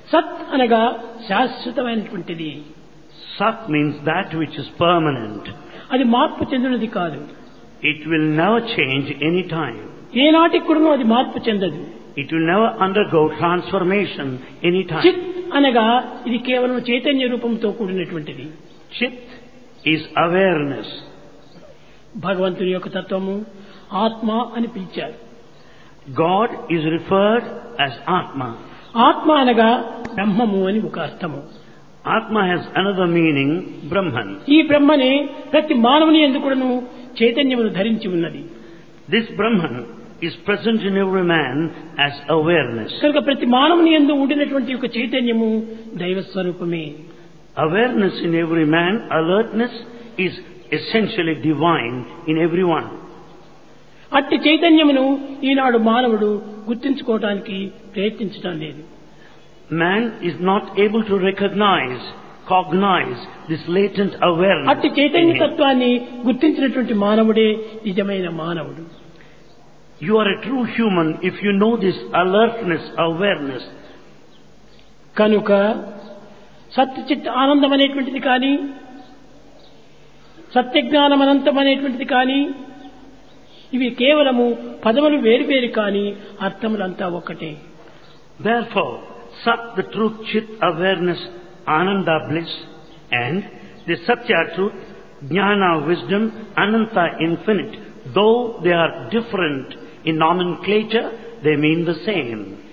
సత్ అనగా శాశ్వతమైనటువంటిది Sat means that which is permanent. అది మార్పు చెందినది కాదు It will never change any time. ఏనాటికి కూడా అది మార్పు చెందదు It will never undergo transformation any time. చిత్ అనగా ఇది కేవలం చైతన్య రూపంతో కూడినటువంటిది Chit is awareness. భగవంతుని యొక్క తత్వము ఆత్మ అని పిలిచారు God is referred as Atma. ఆత్మ అనగా బ్రహ్మము అని ఒక అర్థము Atma has another meaning, Brahman. ఈ బ్రహ్మనే ప్రతి మానవుని ఎందుకును చైతన్యమును ధరించి ఉన్నది This Brahman is present in every man as awareness. కనుక ప్రతి మానవుని ఎందు ఉండినటువంటి ఒక చైతన్యము దైవ స్వరూపమే Awareness in every man, alertness is essentially divine in everyone. అట్టి చైతన్యమును ఈనాడు మానవుడు గుర్తించుకోవడానికి ప్రయత్నించడం లేదు Man is not able to recognize, cognize this latent awareness. అట్టి in చైతన్య him. తత్వాన్ని గుర్తించినటువంటి మానవుడే నిజమైన మానవుడు You are a true human if you know this alertness, awareness. కనుక సత్యచిత్ ఆనందం అనేటువంటిది కానీ సత్యజ్ఞానం అనంతం అనేటువంటిది కానీ ఇవి కేవలము పదములు వేరువేరు కానీ అర్థములంతా ఒక్కటే Therefore, Sat, the truth, Chit, awareness, Ananda, bliss, and the Satya, truth, Jnana, wisdom, Ananta, infinite. Though they are different in nomenclature, they mean the same.